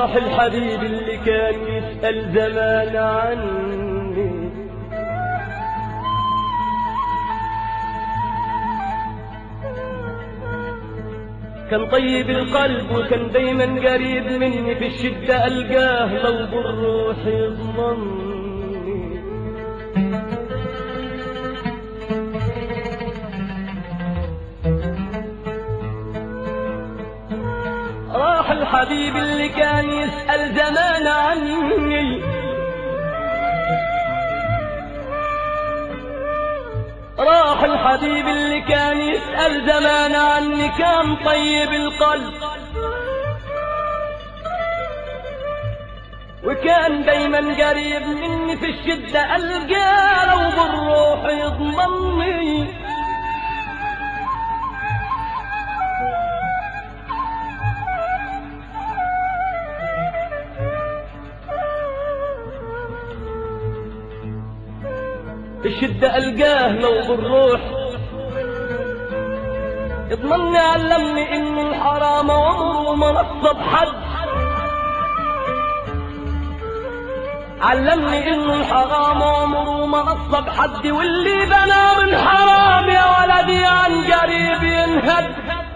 راح الحبيب اللي كان يسأل زمان عني كان طيب القلب وكان دايما قريب مني في الشدة ألقاه لو بالروح يضمني راح الحبيب اللي كان يسأل زمان عني راح الحبيب اللي كان يسأل زمان عني كان طيب القلب وكان دايما قريب مني في الشدة ألقاه لو بالروح يضمني الشدة ألقاه لو بالروح يضمني علمني إن الحرام عمره ما نصب حد علمني إن الحرام عمره ما نصب حد واللي بنى من حرام يا ولدي عن قريب ينهد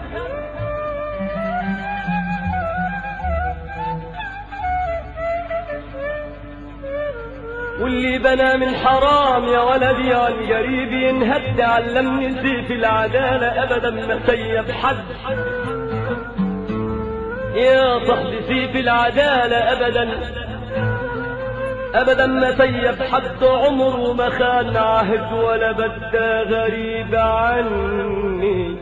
واللي بنى من حرام يا ولدي عن قريب ينهد علمني سيف العدالة أبدا ما سيب حد يا صاحبي سيف العدالة أبدا أبدا ما سيب حد عمره ما خان عهد ولا بدا غريب عني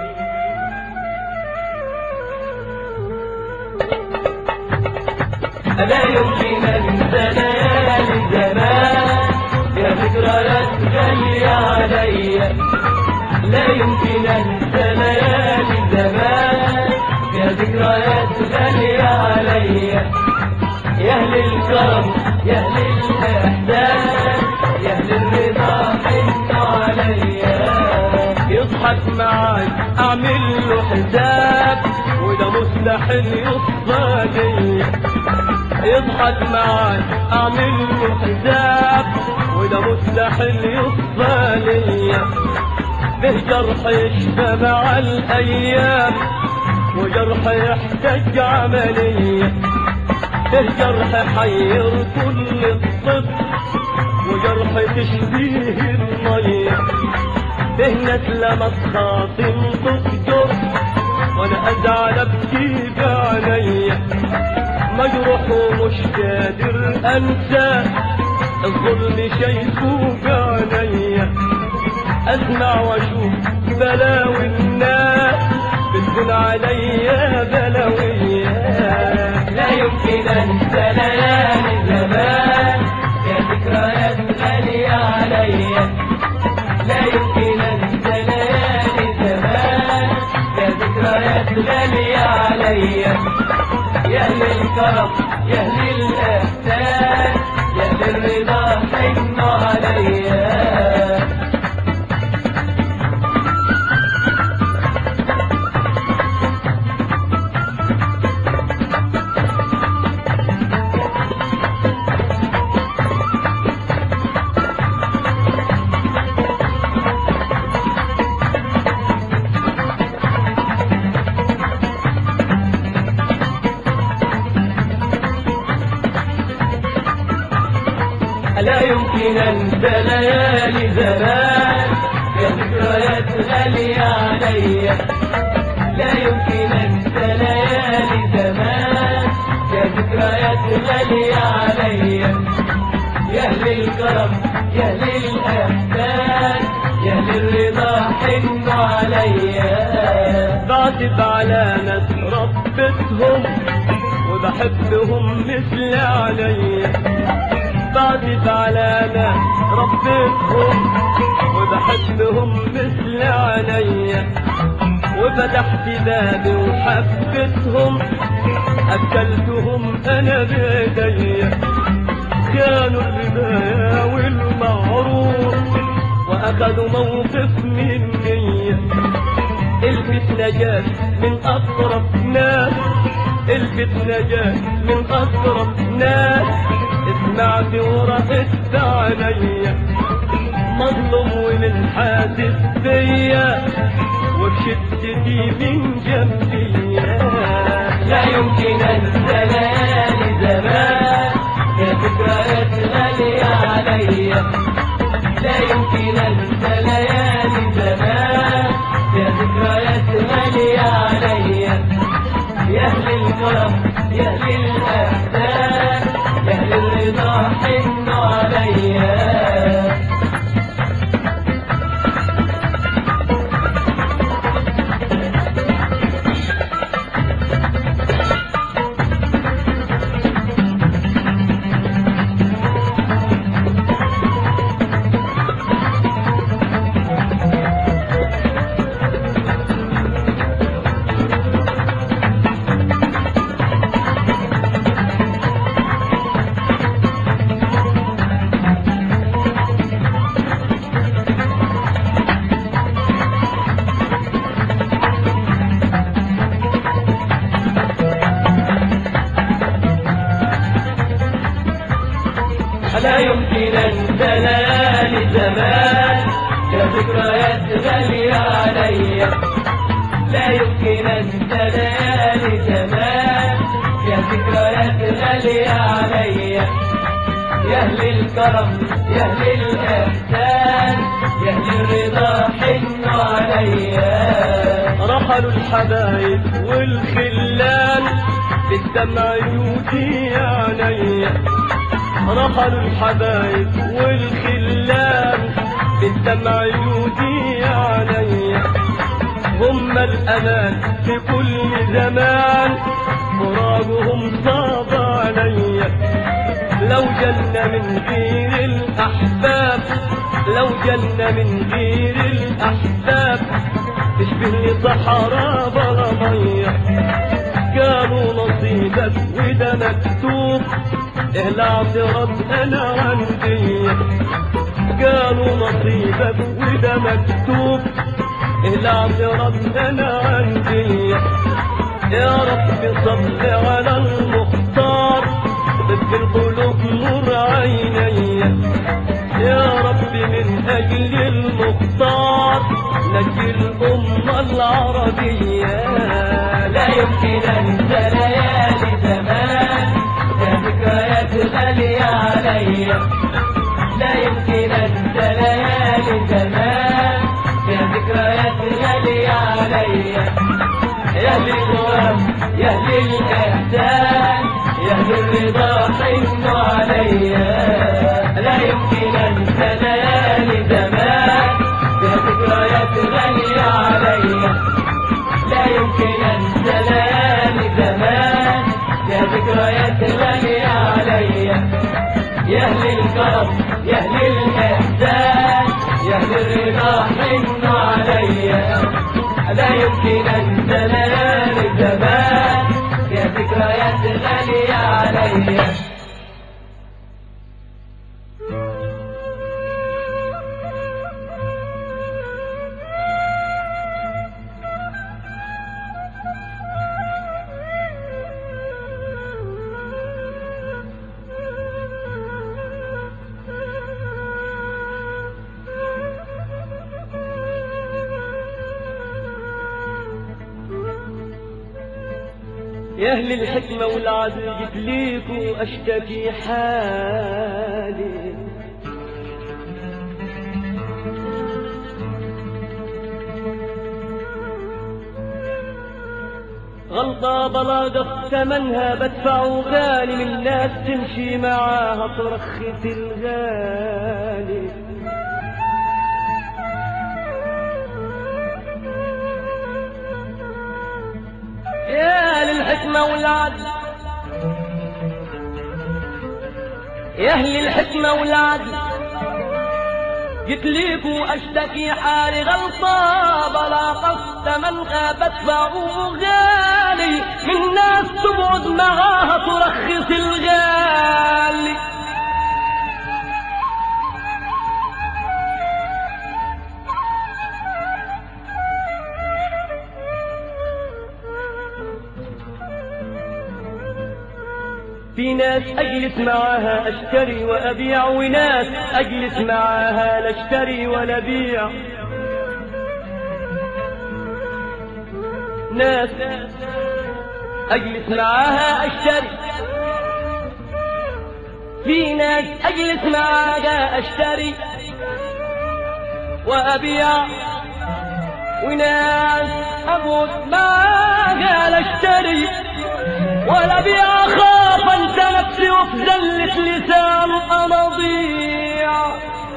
ألا يمكن أنسى ليالي زمان يا ذكريات غالية عليا لا يمكن أنسى ليالي زمان يا ذكريات غالية عليا يا أهل الكرم يا أهل الإحسان يا أهل الرضا حنوا عليا يضحك معاي أعمل له حساب وده مستحيل يصفى ليا يضحك معاي أعمل له حساب وده مستحيل يصفى ليا به جرح يشفى مع الأيام وجرح يحتاج عملية به جرح حير كل الطب وجرح تشبيه المية به نسلة خاصم تصدر وانا ازعل ابكي بعينيا مجروح ومش قادر انسى الظلم شايفه بعينيا اسمع واشوف بلاوي الناس بتكون عليا بلاويات لا يمكن أنسى ليالي زمان يا ذكريات غالية عليا لا يمكن أنسى ليالي زمان يا ذكريات غالية عليا يا أهل الكرم يا أهل الإحسان يا أهل الرضا حنوا عليا لا يمكن أنسى ليالي زمان يا ذكريات غالية عليا لا يمكن أنسى ليالي زمان يا ذكريات غالية عليا يا أهل الكرم يا أهل الإحسان يا أهل الرضا حنوا عليا بعتب على ناس ربتهم وبحبهم مثل عليا بعتب على ناس ربتهم وبحبهم مثل عليا وفتحت بابي وحبتهم أكلتهم أنا بيديا كانوا الربايا والمعروف وأخذوا موقف مني الفتنة جات من أقرب ناس الفتنة لقيت نجاة من أقرب ناس سمعت ورقت عينيا مظلوم ومن حاسس بيا وبشدتي من جنبي لا يمكن انسى ليالي زمان يا ذكريات غالية عليا لا يمكن انسى ليالي زمان يا ذكريات غالية عليا يا اهل الكرم يا اهل الاحسان يا اهل الرضا حنوا عليا لا يمكن انسى ليالي زمان يا ذكريات غالية عليا لا يمكن انسى ليالي زمان يا ذكريات غالية عليا يا اهل الكرم يا اهل الاحسان يا اهل الرضا حنوا عليا رحلوا الحبايب والخلان بالدمع يودي عليا رحلوا الحبايب والخلان بالدمع يودي عليا هم الأمان في كل زمان فراقهم صعب عليا لو جنة من غير الأحباب لو جنة من غير الأحباب تشبهني صحراء بلا مية كانوا نصيبك وده مكتوب إيه الاعتراض أنا عندي قالوا نصيبك وده مكتوب إيه الاعتراض أنا عندي يا رب صل على المختار طب القلوب نور عيني يا رب من أجل المختار نجي الأمة العربية لا يمكن انسى ليالي زمان يا ذكريات غالية عليا لا يمكن انسى ليالي زمان يا ذكريات غالية عليا يا اهل الغرام يا اهل الاحسان يا اهل الرضا حنوا عليا لا يمكن انسى ليالي زمان يا ذكريات غالية عليا لا يمكن انسى ليالي زمان يا ذكريات غالية عليا يا اهل الكرم يا اهل الاحسان يا اهل الرضا حنوا عليا لا يمكن انسى ليالي زمان يا ذكريات غالية عليا يا أهل الحكمة والعدل جيت ليكوا أشتكي حالي غلطة بلاغة ثمنها بدفعه غالي من ناس تمشي معاها ترخص الغالي يا للحكمة والعدل يا أهل الحكمة والعدل جيت ليكوا أشتكي حالي غلطة بلا قصد منها بدفعه غالي من ناس تبعد معاها ترخص الغالي في ناس أجلس معاها أشتري وأبيع وناس أجلس معاها لا أشتري ولا أبيع ناس أجلس معاها أشتري في ناس أجلس معاها أشتري وأبيع وناس أموت معاها لا أشتري ولا أبيع أخاف أنت نفسي وفي زلة لسان أنا أضيع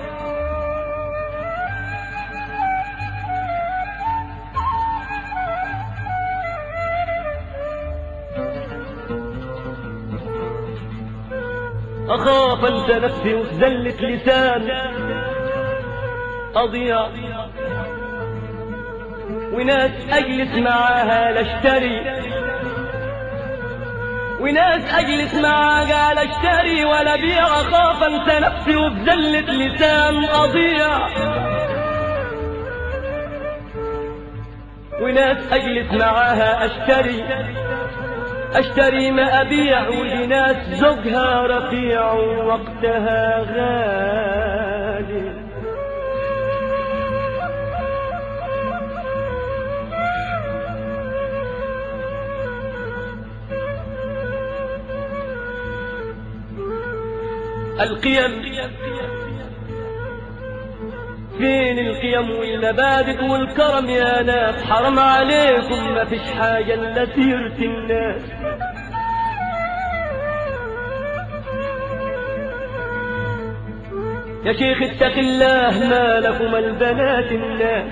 أخاف أنت نفسي وفي زلة لسان أضيع وناس أجلس معاها لا أشتري وناس أجلس معاها لا أشتري ولا أبيع أخاف أنسى نفسي وفي زلة لسان أضيع وناس أجلس معاها أشتري أشتري ما أبيع ولناس زوجها رفيع وقتها غالي القيم فين القيم والمبادئ والكرم يا ناس حرام عليكم ما فيش حاجة إلا سيرة الناس يا شيخ اتق الله ما لكم البنات الناس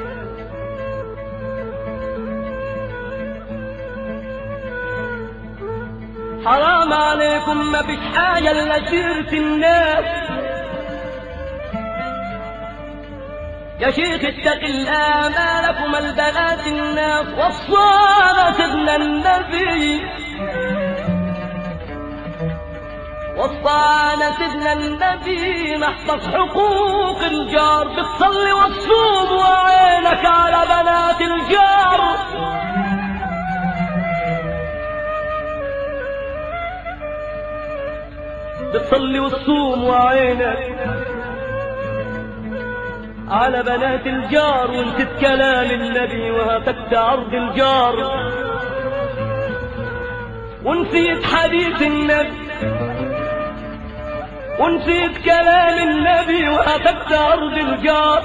حرام عليكم ما فيش حاجة إلا سيرة الناس يا شيخ اتق الله ما لكم البنات الناس وصانا سيدنا النبي وصانا سيدنا النبي نحفظ حقوق الجار بتصلي وتصوم وعينك على بنات الجار بتصلي وتصوم وعينك على بنات الجار ونسيت كلام النبي وهتكت عرض الجار ونسيت حديث النبي ونسيت كلام النبي وهتكت عرض الجار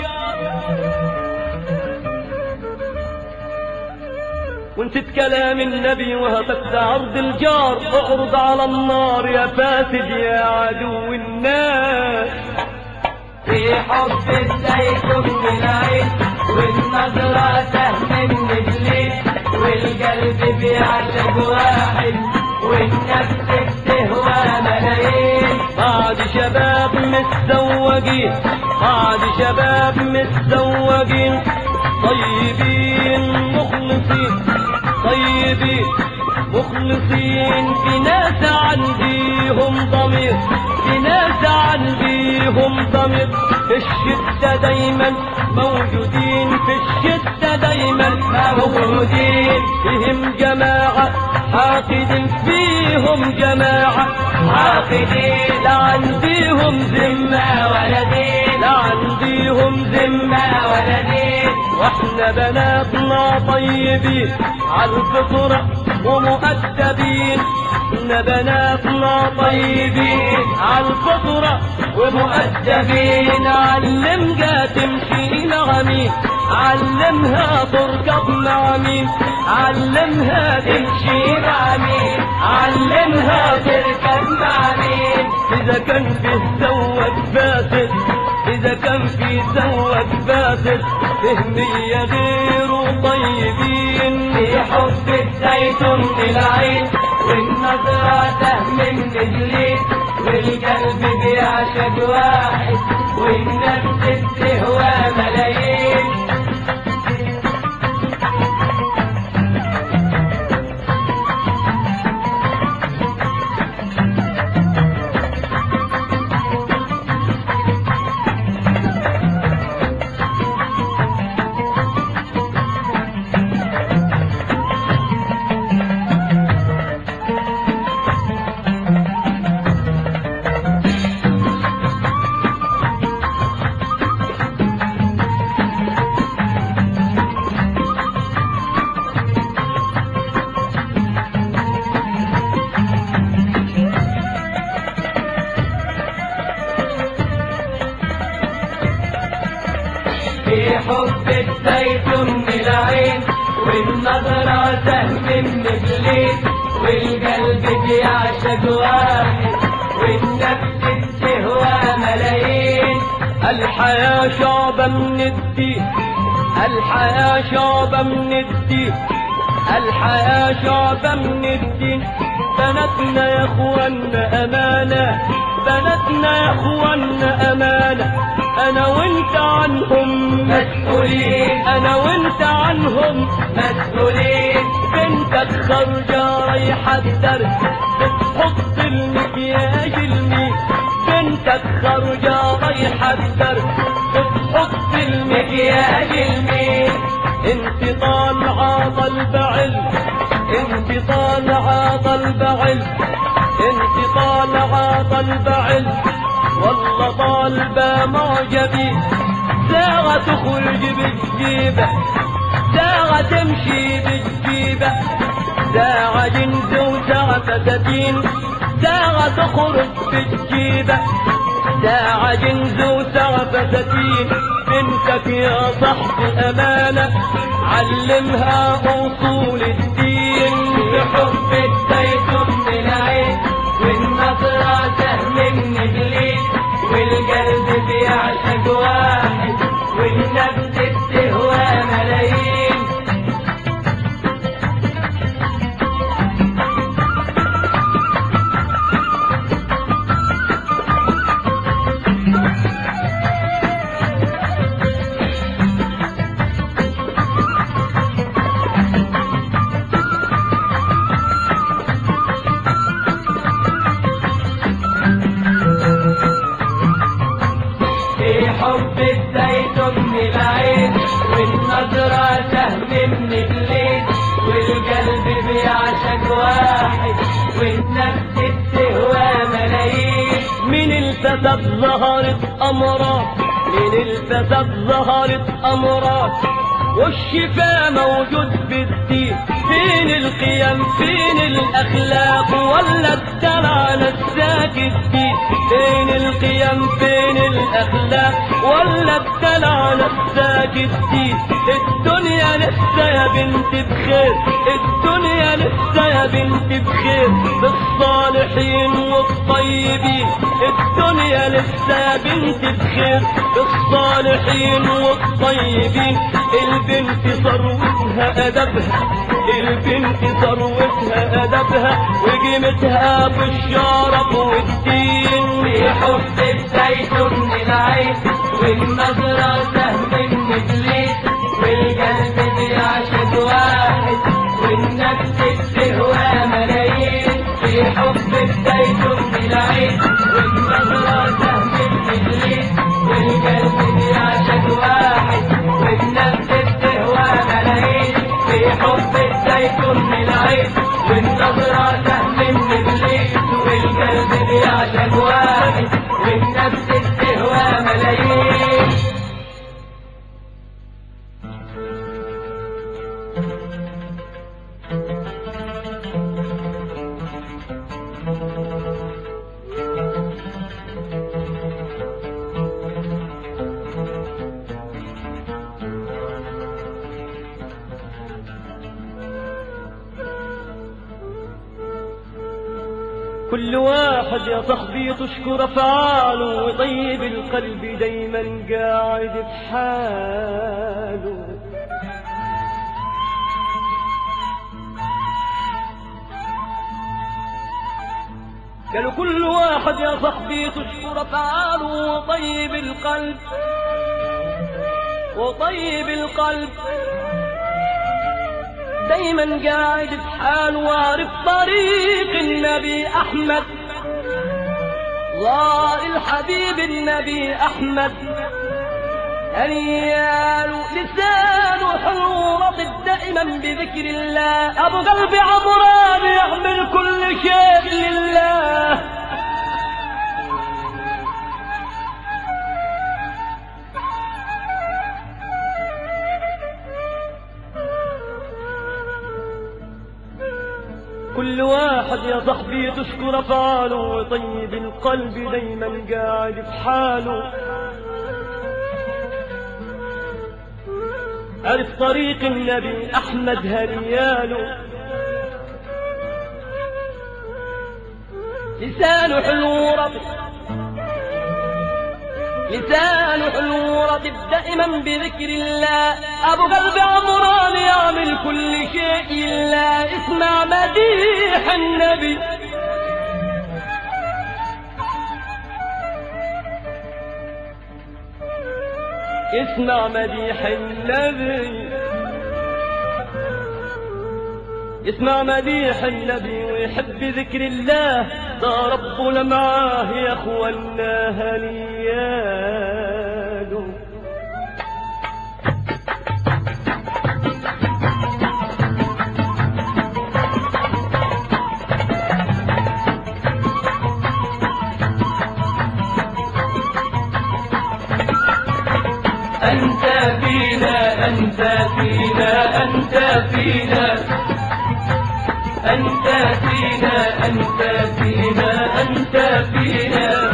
ونسيت كلام النبي وهتكت عرض الجار اعرض على النار يا فاسد يا عدو الناس في حب الزيتون بالعين والنظرة سهم من الليل والقلب بيعشق واحد والنفس بتهوى ملايين بعد شباب متزوجين بعد شباب متزوجين طيبين مخلصين طيبين مخلصين في ناس عنديهم ضمير في ناس عنديهم ضمير في الشدة دايما موجودين في الشدة دايما موجودين فيهم جماعة حاقد فيهم جماعة حاقدين لا عنديهم ذمة ولا دين لا عنديهم ذمة ولا دين واحنا بناتنا طيبين عالفطرة ومؤدبين احنا بناتنا طيبين عالفطرة ومؤدبين علمها تمشي مع مين علمها تركب مع مين علمها تمشي مع مين علمها تركب مع مين إذا كان فيه زوج فاسد إذا كان فيه زوج فاسد فهمية غيره طيبين في حب الزيتون بالعين والنظرة سهم من رجلين والقلب بيعشق واحد والنفس بتهوى ملايين حب الزيتون من العين والنظرة سهم من الجليد والقلب بيعشق واحد والنفس بتهوى ملايين الحياة شعبة من الدين الحياة شعبة من الدين الحياة شعبة من الدين بناتنا يا اخوانا امانة بناتنا يا اخوانا امانة انا وانت عنهم مسؤولين انا وانت عنهم مسؤولين بنتك خارجة رايحة الدرس بتحط المكياج المي بنتك خارجة رايحة الدرس بتحط المكياج مكياج المين انت طالعة طلب علم انت طالعة طلب علم انت طالعة طلب علم والله طالبة معجبي ساعة تخرج بالجيبة ساعة تمشي بالجيبة ساعة جنس وساعة فساتين ساعة تخرج بالجيبة ساعة جنس وساعة فساتين بنتك يا صاحبي أمانة علمها أصول الدين بحب الزيتون من العين والنظرة سهم من الجليد والقلب بيعشق واحد والنفس بتهوى ملايين في حب الزيتون من العين والنظرة سهم من الجليد والقلب بيعشق واحد والنفس بتهوى ملايين من الفساد ظهرت أمراض من الفساد ظهرت أمراض والشفاء موجود في الدين فين القيم فين الأخلاق ولا الدلع نساك الدين فين القيم فين الأخلاق ولا الدلع نساك الدين الدنيا لسه يا بنت بخير الدنيا لسه يا بنت بخير بالصالحين والطيبين الدنيا لسه يا بنت بخير بالصالحين والطيبين البنت ثروتها أدبها البنت ثروتها أدبها وقيمتها بالشرف والدين في حب الزيتون من العين والنظرة سهم من الجليد والقلب بيعشق واحد والنفس بتهوى ملايين في حب الزيتون من العين والنظرة سهم من الجليد والقلب بيعشق واحد والنفس بتهوى ملايين في حب الزيتون من العين والنظرة سهم من الجليد والقلب بيعشق واحد والنفس بتهوى ملايين كل واحد يا صاحبي تشكر افعاله وطيب القلب دايما قاعد بحاله قالوا كل واحد يا صاحبي تشكر افعاله وطيب القلب وطيب القلب دايما قاعد بحاله وعارف طريق النبي احمد ظاهر الحبيب النبي احمد أنيال لسانه حلو رطب دائما بذكر الله أبو قلبي عمران يعمل كل شيء لله كل واحد يا صاحبي تشكر افعاله وطيب القلب دايما قاعد في حاله عرف طريق النبي أحمد هنياله لسانه حلو رطب لسانه حلو رطب دائما بذكر الله أبو قلب عمران يعمل كل شيء إلا اسمع مديح النبي اسمع مديح النبي اسمع مديح النبي ويحب ذكر الله ده ربنا معاه يا اخوانا هنياله أنت فينا أنت فينا أنت فينا أنت فينا أنت فينا أنت فينا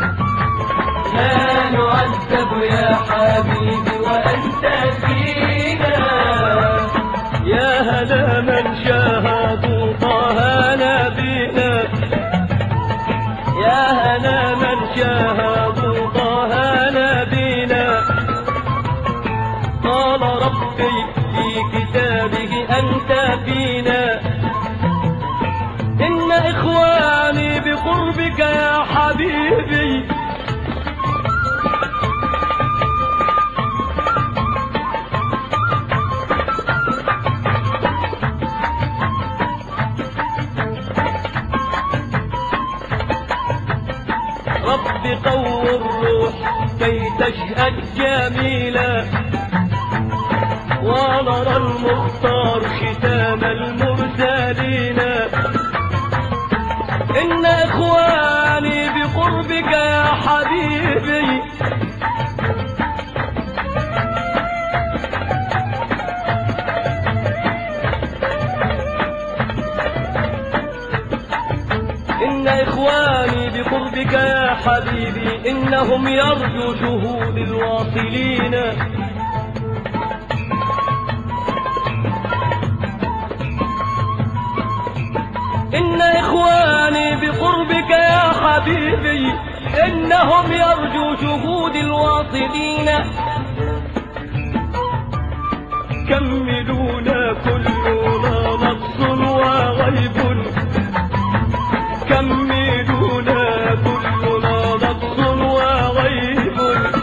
لا نعذب يا حبيبي وأنت فينا يا هلا من شاهدوا طه نبينا يا هلا من شاهدوا طه نبينا قال ربي في كتابه أنت فينا إن إخواني بقربك يا حبيبي رب قوي الروح كي تشهد جميلا ونرى المختار ختام المرسلين إن إخواني بقربك يا حبيبي إن إخواني بقربك يا حبيبي إنهم يرجو شهود الواصلين إن إخواني بقربك يا حبيبي إنهم يرجو شهود الواصلين كملونا كلنا نقص وغيب كملونا كلنا نقص وغيب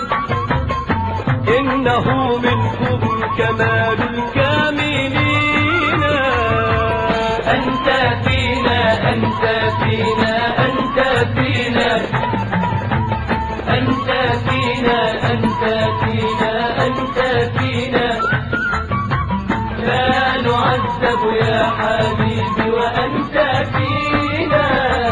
إنه منكم كمال الكاملين أنت فينا أنت فينا أنت فينا أنت فينا أنت فينا أنت فينا لا نعذب يا حبيبي وأنت فينا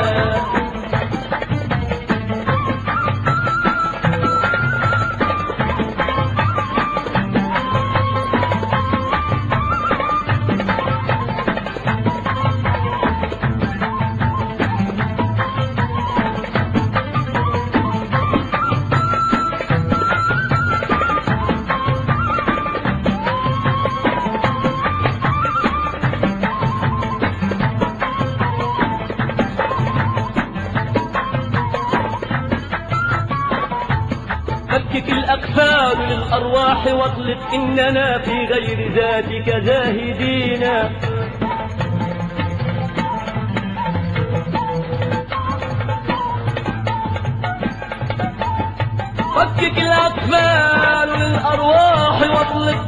فكك الأقفال للأرواح واطلق إننا في غير ذاتك زاهدين فكك الأقفال للأرواح واطلق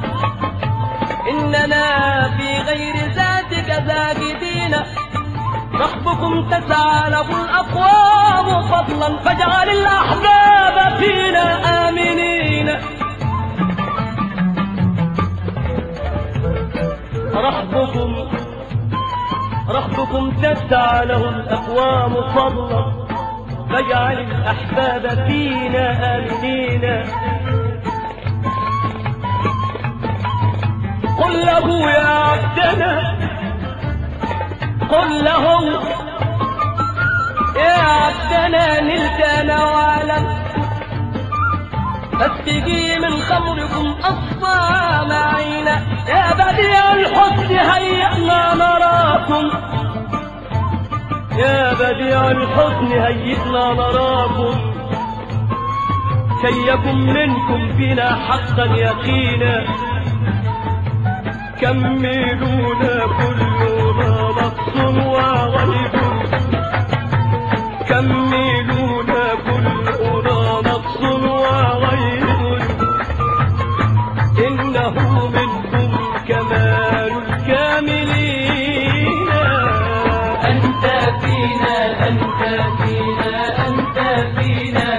إننا في غير ذاتك زاهدين رحبكم تسعى له الأقوام فضلا فاجعل الأحباب فينا آمنين رحبكم رحبكم تسعى له الأقوام فضلا فاجعل الأحباب فينا آمنين قل له يا عبدنا قل له يا عبدنا نلت نوالا فاسقي من خمركم أصفى معينا يا بديع الحسن هيئنا نراكم يا بديع الحسن هيئنا نراكم كي يكن منكم فينا حقا يقينا كملونا كلنا نقص وغيب كملونا كلنا نقص وغيب إنه منكم كمال الكاملين أنت فينا أنت فينا أنت فينا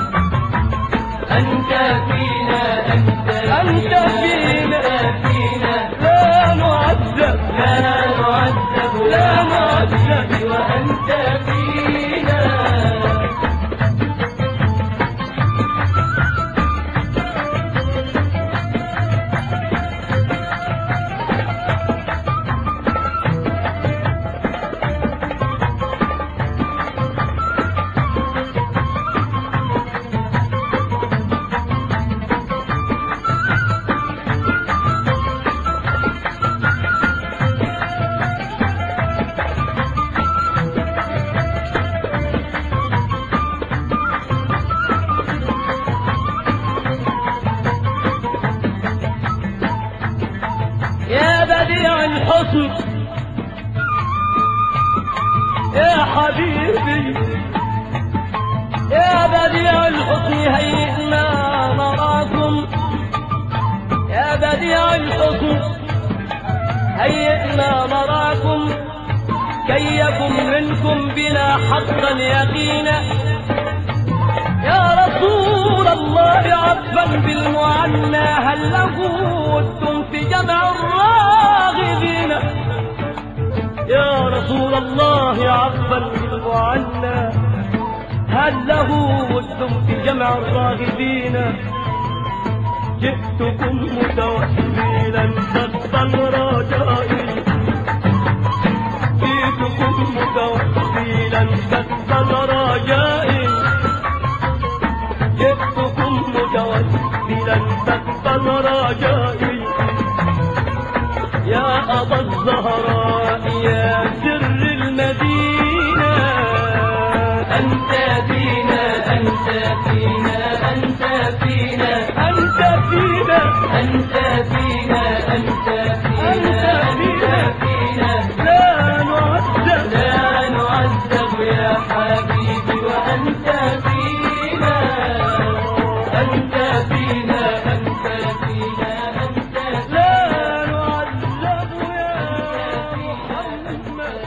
أنت فينا أنت أنت فينا. أنت فينا لا نعذب لا نعذب لا يا نعذب. حبيبي وأنت فينا يا بديع الحسن يا حبيبي يا بديع الحسن هيئنا نراكم يا بديع الحسن هيئنا نراكم كي يكن منكم بنا حقا يقينا يا رسول الله عفا بالمعنى هل له ود في جمع الراغبين يا رسول الله عفا بالمعنى هل له ود في جمع الراغبين جئتكم متوسلا صدقا رجائي جئتكم متوسلا صدقا رجائي جئتكم متوسلا تقبل رجائي يا أبا الزهراء يا سر المدينة أنت فينا أنت فينا أنت فينا أنت فينا أنت فينا أنت فينا أنت فينا لا نعذب لا نعذب يا حبيبي وأنت فينا أنت فينا أنت فينا أنت لا نعذب يا محمد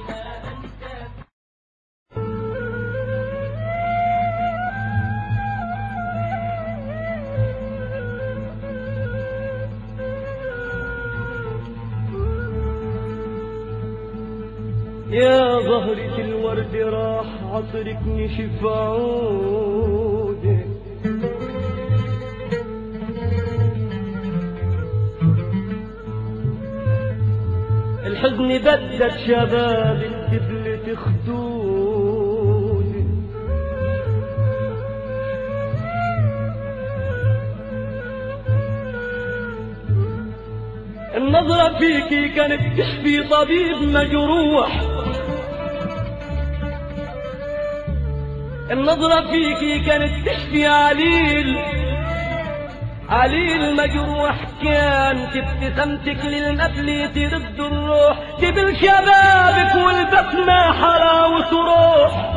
يا زهرة الورد راح عطرك نشف عودك الحزن بدد شباب الدبل خدود النظرة فيكي كانت تشفي طبيب مجروح النظرة فيكي كانت تشفي عليل عليل مجروح كانت ابتسامتك للقتل ترد الروح جبل شبابك والبسمة حلاوة روح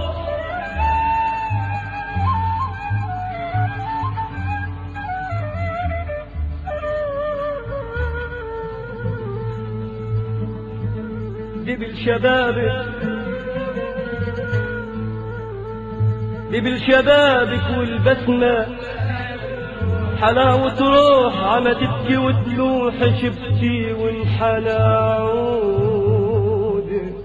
جبل شبابك جبل شبابك والبسمة حلاوة روح عم تبكي وتلوح شفتي وانحنى عودك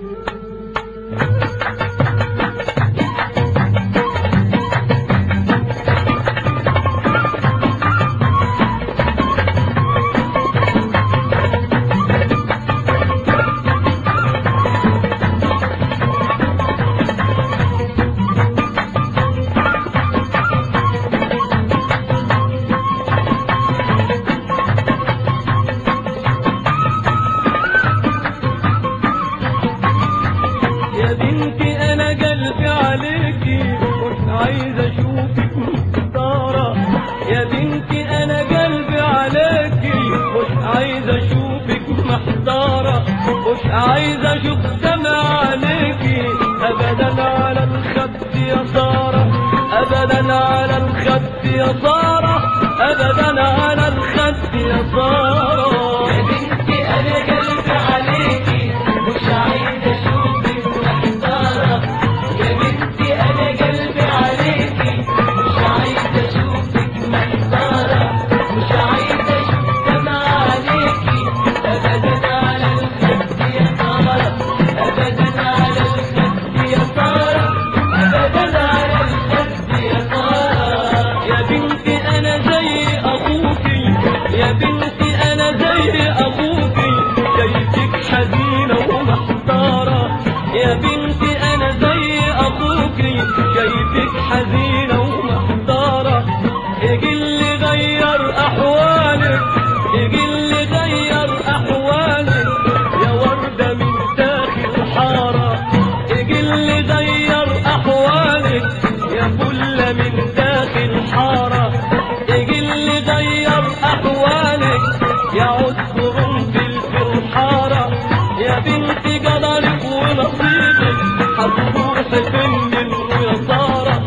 عايز اشوف دمع عينيكي ابدا على الخد يا سارة ابدا على الخد يا سارة ابدا على الخد يا سارة يا بنتي انا قلبي عليكي مش عايز اشوفك محتارة يا بنتي انا قلبي عليكي مش عايز اشوفك محتارة مش عايز اشوف دمع عليكي ابدا على الخد يا سارة ابدا على الخد يا سارة ابدا على الخد يا سارة يا بنتي انا زي اخوكي يا بنتي انا زي اخوكي شايفك حزينه ومحتاره يا بنتي انا زي اخوكي شايفك حزينه ومحتاره اجي اللي غير احوالك اجي اللي غير احوالك يا ورده من داخل حاره اجي اللي غير احوالك يا فله من داخل حاره اجي اللي غير احوالك يا عذر في الحاره يا بنتي قدرك ونصيبك هتروح فين منه يا ساره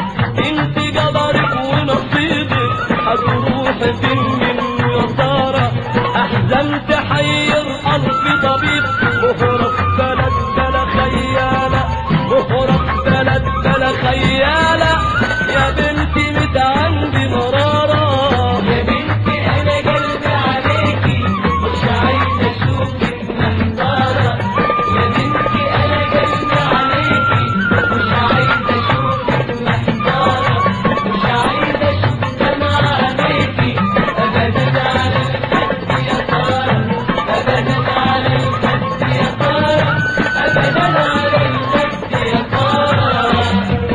انت قدرك ونصيبك هتروح فين منه يا ساره احزن تحير الف طبيب مهرب بلد بلا خياله مهرب بلد بلا خياله يا بنتي مت عندي مراره يا بنتي انا قلبي عليكي مش عايز اشوفك محتارة يا بنتي انا قلبي عليكي مش عايز اشوفك محتارة مش عايز اشوف دمع عليكي ابدا على الخد يا سارة ابدا على الخد يا سارة ابدا على الخد يا سارة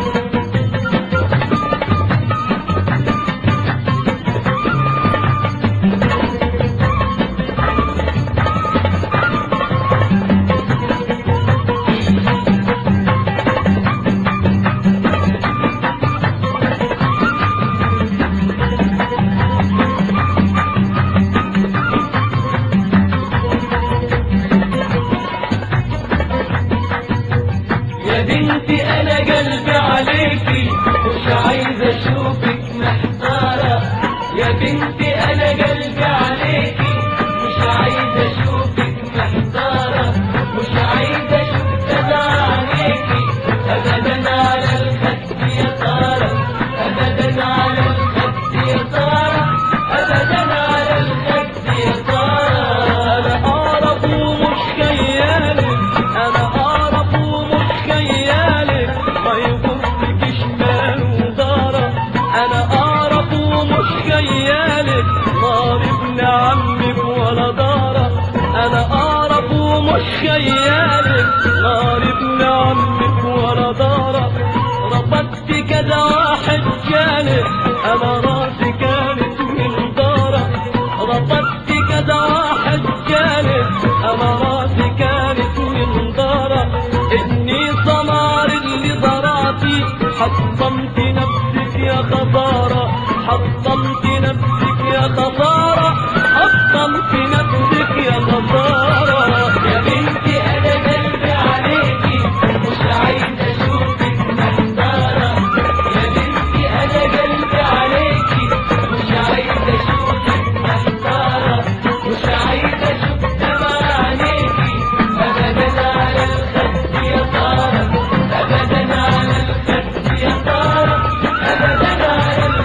يا بنتي انا قلبي عليكي مش عايز اشوفك محتارة يا بنتي انا قلبي عليكي مش عايز اشوفك محتارة مش عايز اشوف دمع عليكي ابدا على الخد يا سارة ابدا على الخد يا سارة ابدا على الخد يا سارة انا اعرف ومش خيالك انا اعرف ومش خيالك ما يضرك شمال ودارة انا اعرف ومش خيالك نار ابن عمك ولا دارة انا اعرف ومش خيالك نار ابن عمك ولا دارة ربطت كذا واحد جالك انا راسي كانت من دارة ربطت كذا واحد جالك انا راسي كانت من دارة اني سمار اللي زرعتي حطمت نفسك يا خسارة حطمت نفسك يا خسارة حطمت نفسك يا خسارة يا بنتي انا قلبي عليكي مش عايز اشوفك محتارة يا بنتي انا قلبي عليكي مش عايز اشوفك محتارة مش عايز اشوف دمع عليكي ابدا على الخد يا سارة ابدا على الخد يا سارة ابدا على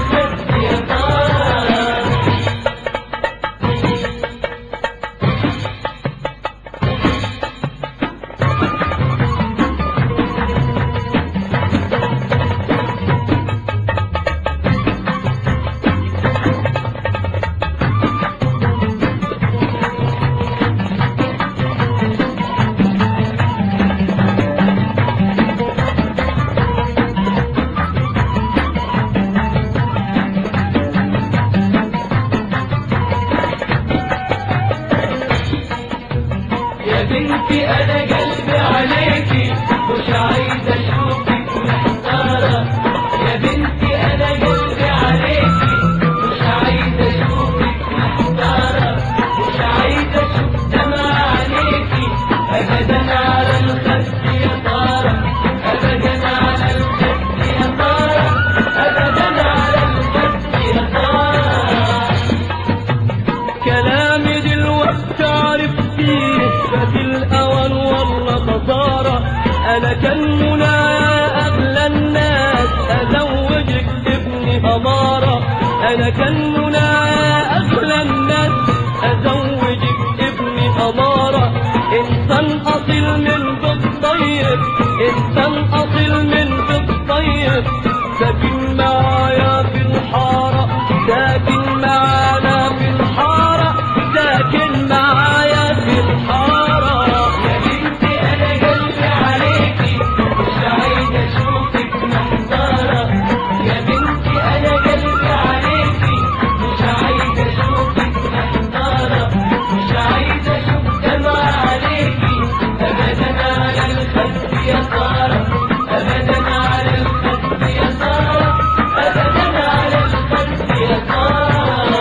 انا كان منايا اغلى الناس ازوجك ابني اماره انسان اصيل من بيت طيب انسان اصيل من بيت طيب ساكن معايا في الحاره ساكن معانا في الحاره ساكن معايا في الحاره يا بنتي انا قلبي عليكي مش عايز اشوفك محتارة يا بنتي انا قلبي عليكي مش عايز اشوفك محتارة مش عايز اشوف دمع عليكي ابدا على الخد يا سارة ابدا على الخد يا سارة ابدا على الخد يا سارة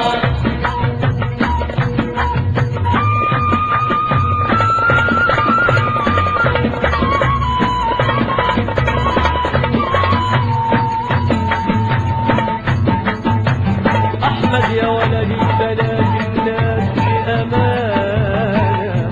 احمد يا ولدي بنات الناس بامانه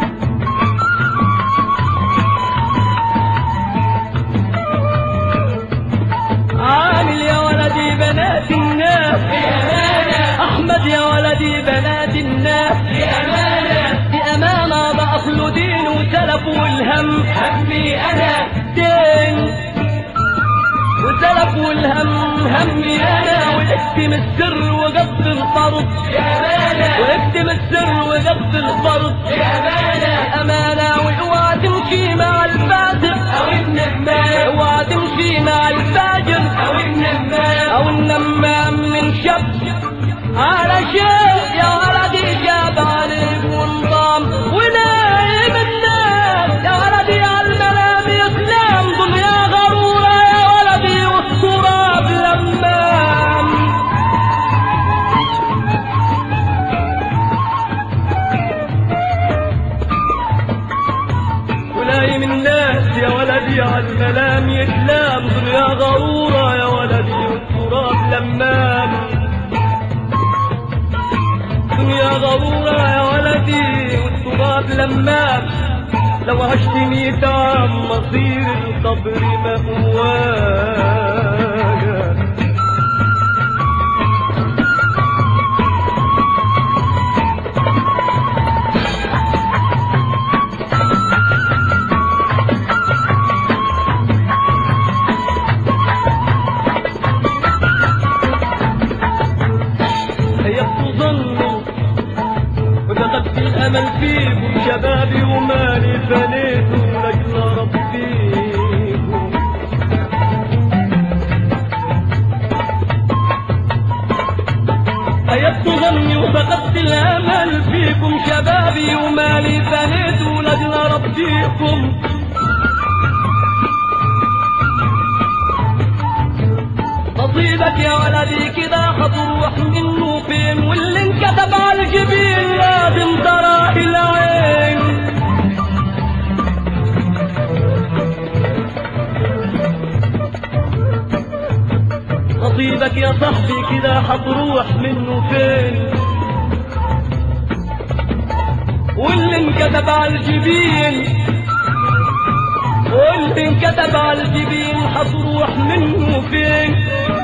عامل يا ولدي بنات الناس بأمانة احمد يا ولدي بنات الناس بأمانة بامانه باصل دين وسلف والهم همي انا دين وسلف والهم همي انا واكتم السر وقبض الفرض بأمانة واكتم السر وقبض الفرض بأمانة امانه واوعى تمشي مع الفاسق او النمام اوعى تمشي مع الفاجر او النمام او النمام من شب على شيء يا ولدي جاب عليك وانضام ونايم الناس يا ولدي على المنام يسلم دنيا غرورة يا ولدي والتراب لمام ونايم الناس يا ولدي على المنام يسلم دنيا غرورة يا ولدي والتراب لمام دنيا غرورة يا ولدي والتراب لمام لو عشتني تعم مصير القبر مأوانا هيبقوا ظنوا وفقدت الامل فيكم شبابي ومالي فنيتوا لاجل ربيكم هيبقوا ظني وفقدت الامل فيكم شبابي ومالي فنيتوا لاجل ربيكم نصيبك يا ولدي كده هتروح منه فين واللي انكتب على الجبين لازم تراه العين نصيبك يا صاحبي كده هتروح منه فين واللي انكتب على الجبين واللي انكتب على الجبين هتروح منه فين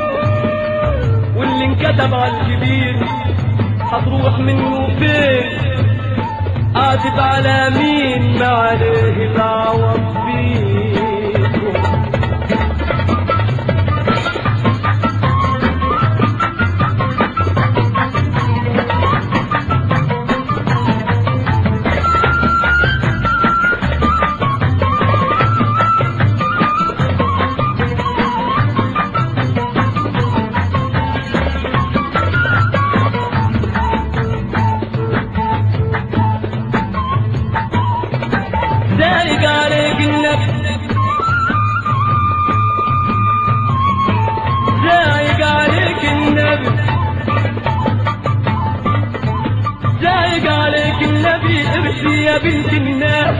واللي انكتب على الجبين هتروح منه فين آسف على مين ما عليه العوض فيكم زايق عليك النبي زايق عليك النبي زايق عليك النبي ارسي يا بنت الناس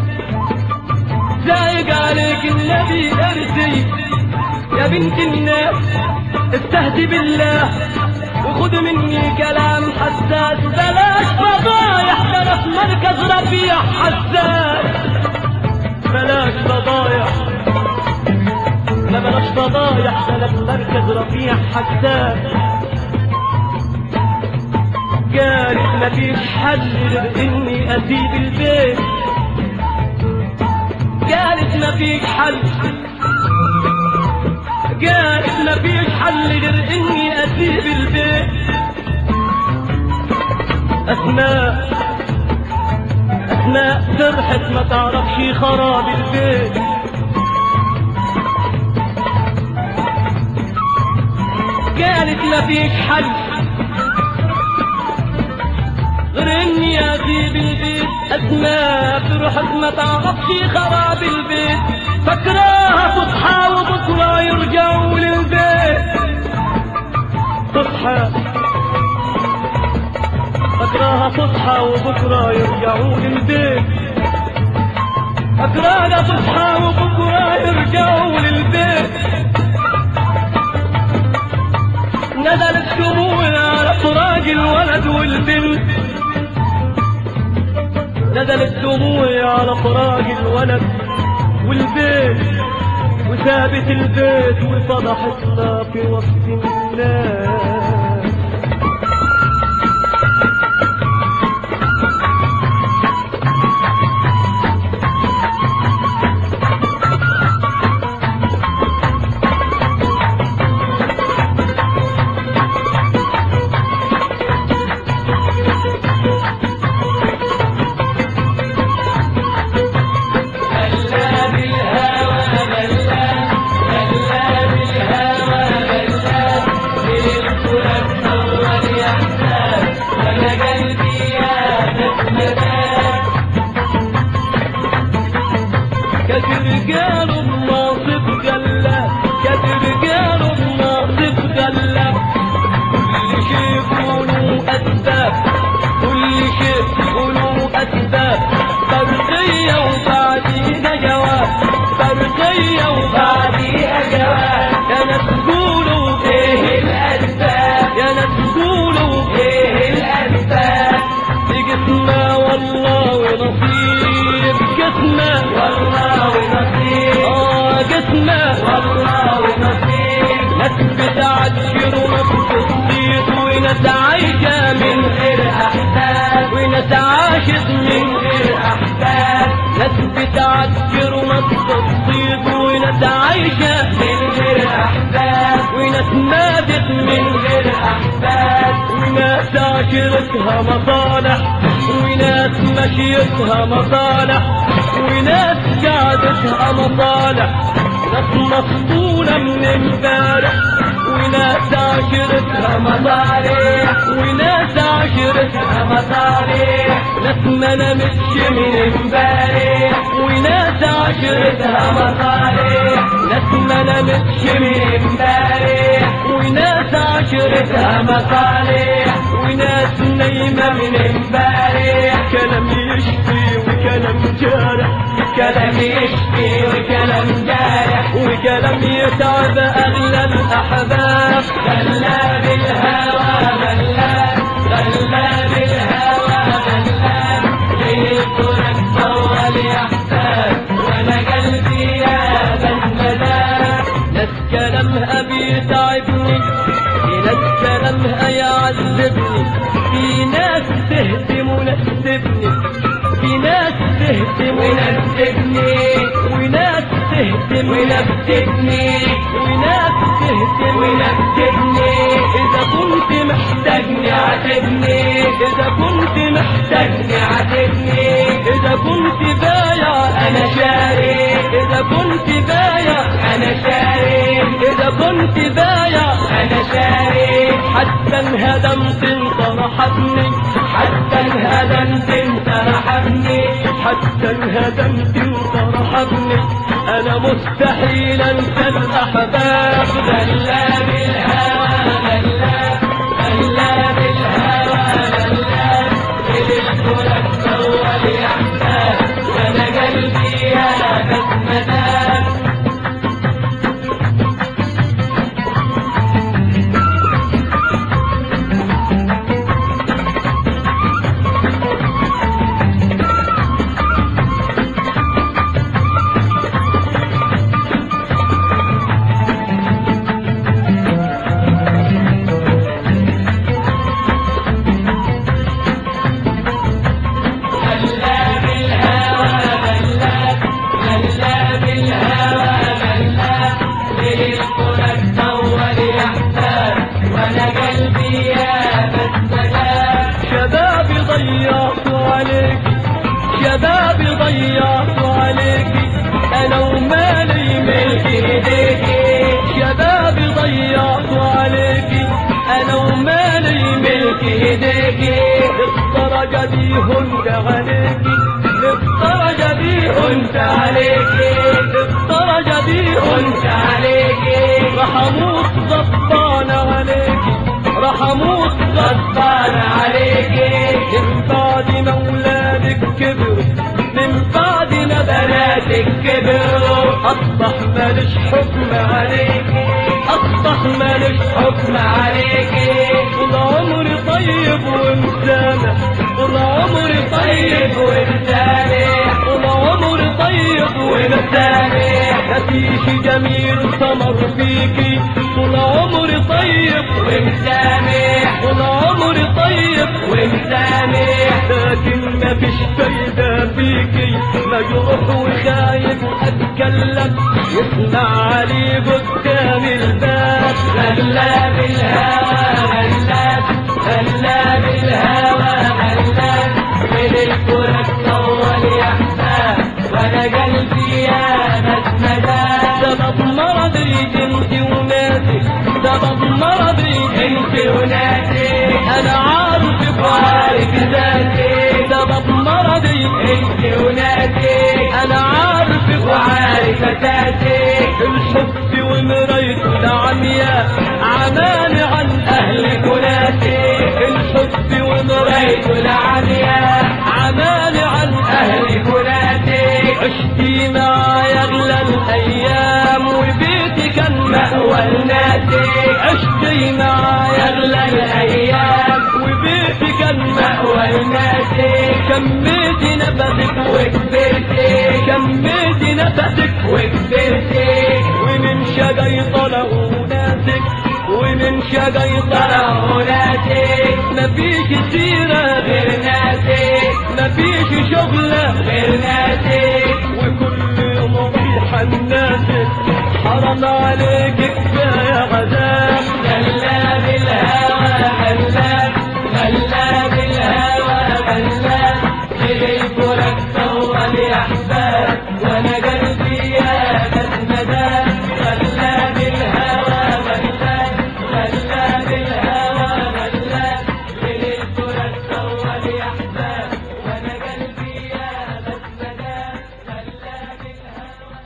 زايق عليك النبي ارسي يا بنت الناس استهدي بالله وخد مني كلام حساس بلاش فضايح بلاش مركز رفيع حساس بلاش فضايح لا بلاش فضايح بلاش مركز رفيع حساس قالت مفيش حل غير اني اسيب البيت قالت مفيش حل قالت مفيش حل غير اني اسيب البيت اسماء اسماء فرحت ما تعرفش خراب البيت قالت مفيش حل غير اني اسيب البيت اسماء فرحت ما تعرفش خراب البيت فكراها تصحى وبكره يرجعوا للبيت تصحى فكراها تصحى وبكره يرجعوا للبيت فكراها تصحى وبكره يرجعوا للبيت نزلت دموع على فراق الولد والبنت نزلت دموع على فراق الولد والبيت وسابت البيت وفضحت لا في وسط الناس هلا بالهوى هلا هلا بالهوى هلا بالقرى الأول يحتاج وأنا قلبي يا نسمتان كتر قالوا الناصب قلا كتر قالوا الناصب قلا كل شيء يقولوا أسباب كل شيء يقولوا أسباب برقية وبعديها جواب برقية وبعديها جواب يا ناس تقولوا إيه الأسباب يا ناس تقولوا إيه الأسباب بقسمة والله ونصيب قسمة والله ونصيب آه قسمة والله ونصيب ناس بتعجر وناس بتصيد وناس عايشة من من غير أحباب وناس عاشت من من غير أحباب ناس بتعجر وناس بتصيد وناس عايشة من غير أحباب وناس ماتت من من غير أحباب وناس عاشرتها مصالح وناس مشيتها مصالح وناس قعدتها مصالح ناس مفصولة من امبارح وناس عاشرتها مصالح وناس عاشرتها مصالح ناس ما نامتش من امبارح وناس عاشرتها مصالح ناس ما نامتش من امبارح وناس عاشرتها مصالح وناس نايمة من امبارح كلام يشفي وكلام جارح كلام يشفي وكلام جارح وكلام يتعب أغلى الأحباب غلا بالهوى غلا غلا بالهوى غلا ليه الكرة الأول يحتاج وأنا قلبي يا بسمدان ناس كلامها بيتعبني في ناس كلامها يعذبني في ناس تهدم وناس تبني في ناس تهدم وناس ونسبني وناس تهدم وناس ونسبني وناس تهدم وناس ونسبني إذا كنت محتاجني عاتبني إذا كنت محتاجني عاتبني إذا كنت بايع أنا شاري إذا كنت بايع أنا شاري إذا كنت بايع أنا شاري حتى انهدمت انت رحبني حتى انهدمت انت رحبني حتى انهدمت انت رحبني انا مستحيل انسى الاحباب غلا بالهوى غلا غلا بالهوى غلا بالكرة الأول يحتاج وأنا قلبي يا بسمتان افترج بيه انت عليكي افترج بيه انت عليكي افترج بيه انت عليكي راح اموت غضبان عليكي راح اموت غضبان عليكي من بعد ما ولادك كبروا من بعد ما بناتك كبروا اصبح مالش حكم عليكي اصبح مالش حكم عليكي طول عمري طيب ومسامح طول عمري طيب طيب ومسامح طول عمري طيب ومسامح مفيش جميل ثمر فيكي طول عمري طيب ومسامح طول عمري طيب ومسامح لكن مفيش فايدة فيكي مجروح وخايف أتكلم يسمع علي قدام الباب غلاب الهوى غلاب غلاب الهوى غلاب من الكرة طول يحساب وانا قلبي يا مسندا سبب مرضي انت وناسي سبب مرضي انت وناسي انا عارف وعارف ذاتي سبب مرضي انت وناسي انا عارف وعارف ذاتي الحب ومرايته العمياء عماني عن اهلك وناسي الحب ومرايته ريت العمياء عماني عن اهلك وناسي عشتي معايا اغلى الايام وبيتي كان مأوى الناس عشتي معايا أغلى الأيام وبيتي كان مأوى الناس كميتي نفسك وكبرتي كميتي نفسك وكبرتي ومن شجي طلعوا ناسك ومن شجي طلعوا طلعوا ناسي مفيش سيرة غير ناسي مفيش شغلة غير ناسي وكل يوم ريحة الناس حرام عليك كفاية عذاب غلاب الهوى غلاب غلاب الهوى غلاب للكرة طول يحباب وانا قلبي يا مسندا غلاب الهوى غلاب غلاب الهوى غلاب للكرة طول يحباب وانا قلبي يا مسندا غلاب الهوى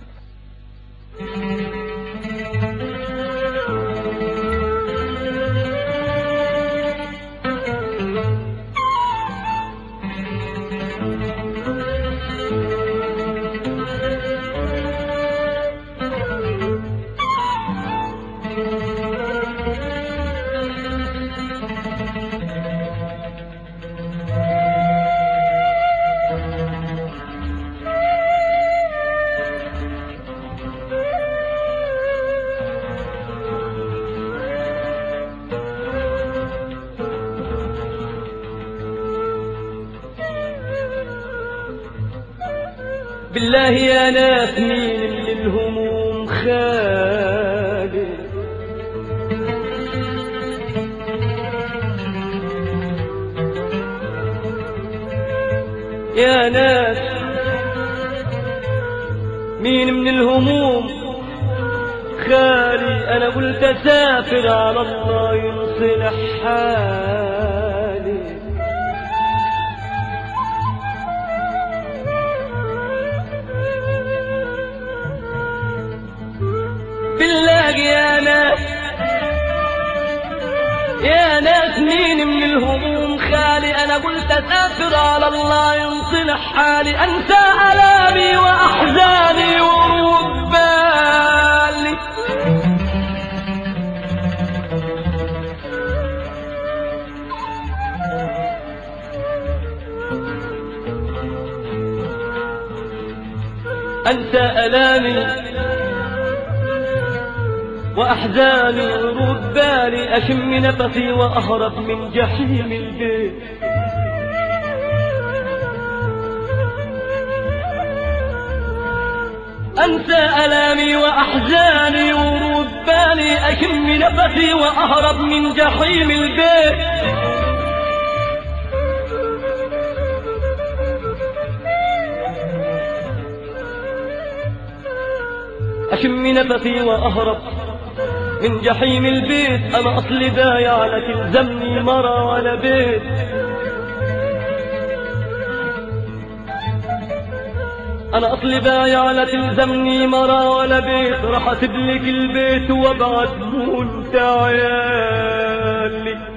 بالله يا ناس مين اللي الهموم خالي يا ناس مين من الهموم خالي انا قلت اسافر على الله ينصلح حالي بالله يا ناس يا ناس مين من الهموم خالي انا قلت اسافر على الله ينصلح حالي انسى الامي واحزاني وروب بالي انسى الامي وأحزاني ورد بالي أشم نفسي وأهرب من جحيم البيت أنسى ألامي وأحزاني ورود بالي أشم نفسي وأهرب من جحيم البيت أشم نفسي وأهرب من جحيم البيت أنا أصلي بايع لا تلزمني مرة ولا بيت انا اصلي بايع لا تلزمني مرا ولا بيت راح اسيب لك البيت وابعت وانت عيالي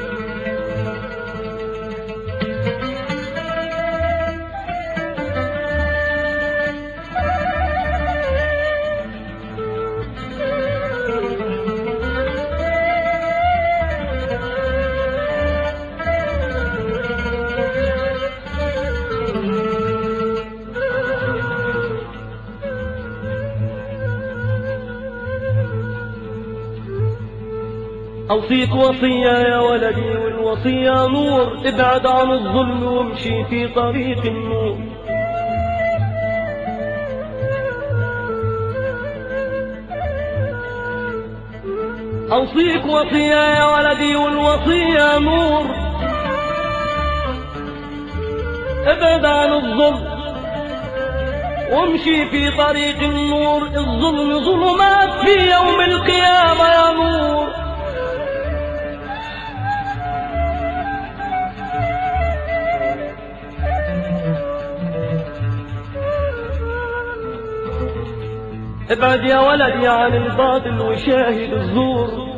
أوصيك وصية يا ولدي والوصية نور ابعد عن الظلم وامشي في طريق النور أوصيك وصية يا ولدي والوصية نور ابعد عن الظلم وامشي في طريق النور الظلم ظلمات في يوم القيامة يا نور ابعد يا ولدي عن الباطل وشاهد الزور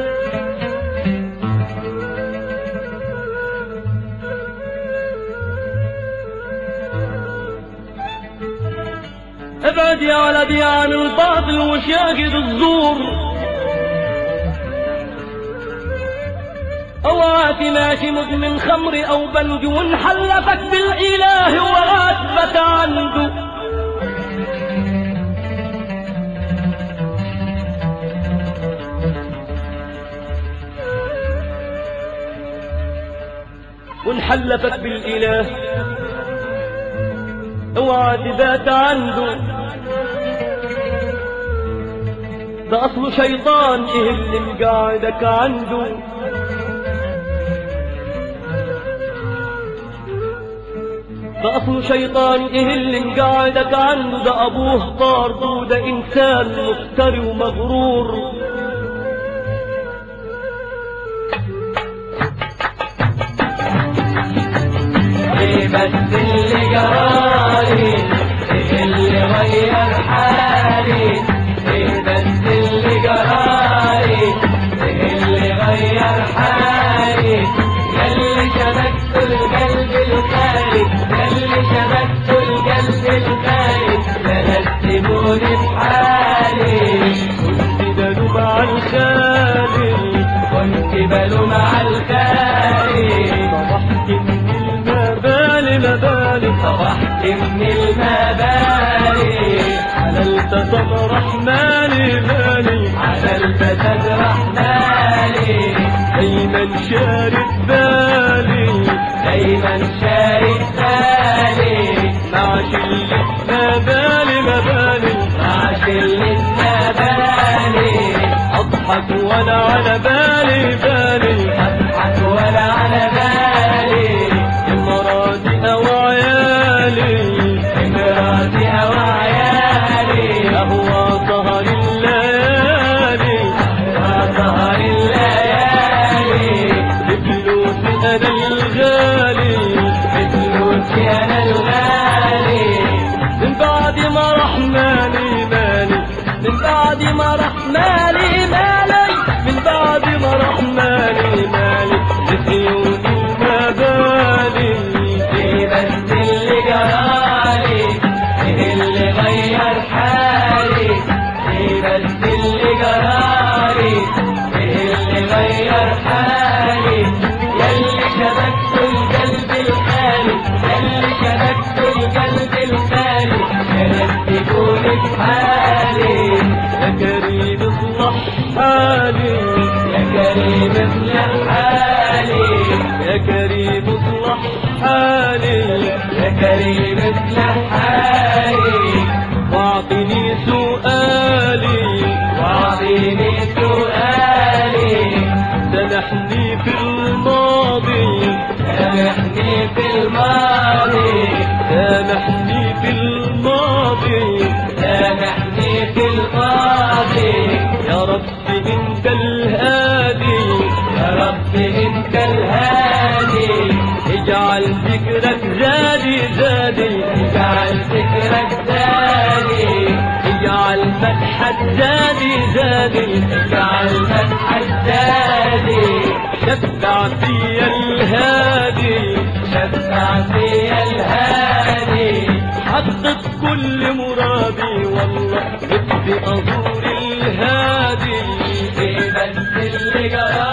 ابعد يا ولدي عن الباطل وشاهد الزور اوعى ماشي مدمن خمر او بنج ونحلفك بالاله واثبت عنده ونحلفك بالإله اوعى تبات عنده ده أصله شيطان إيه اللي مقعدك عنده ده أصله شيطان إيه اللي مقعدك عنده ده أبوه طارد وده إنسان مفتري ومغرور ايه بس اللي جرالي ايه اللي غير حالي ايه بس اللي جرالي ايه اللي غير حالي ياللي شبكت القلب الخالي ياللي شبكت القلب الخالي لا تسيبوني في حالي كنت بدوب على الخالي كنت بلوم على الخالي طرحت من المبالي مبالي طرحت من المبالي حللت تطرح مالي مالي على الفساد رحمالي دايما شارد بالي دايما شارد بالي مع شلة مبالي مبالي مع شلة مبالي اضحك وانا على بالي بالي اضحك ولا على بالي مراتي او عيالي امراتي او عيالي اهوى سهر الليالي وسهر الليالي بفلوسي انا الغالي بفلوسي انا الغالي من بعد ما راح مالي مالي من بعد ما راح مالي مالي من بعد ما راح مالي مالي لسيون المبالي ايه بس اللي جرالي ايه اللي غير حالي ايه بس اللي جرالي ايه اللي غير حالي ياللي شبكت القلب الخالي ياللي شبكت القلب الخالي كانت تكون في حالي يا كريم اصلح حالي يا كريم اصلح حالي يا كريم اصلح حالي يا كريم اصلح حالي واعطني سؤالي واعطيني سؤالي سامحني في الماضي سامحني في الماضي سامحني في الماضي سامحني في الماضي يا رب انت الهادي يا رب انت الهادي اجعل ذكرك زادي زادي اجعل ذكرك اجعلنا اتحداني شفعت يا الهادي شفع فيا الهادي حقق كل مرادي والله بدي أزور الهادي في بس اللي جرى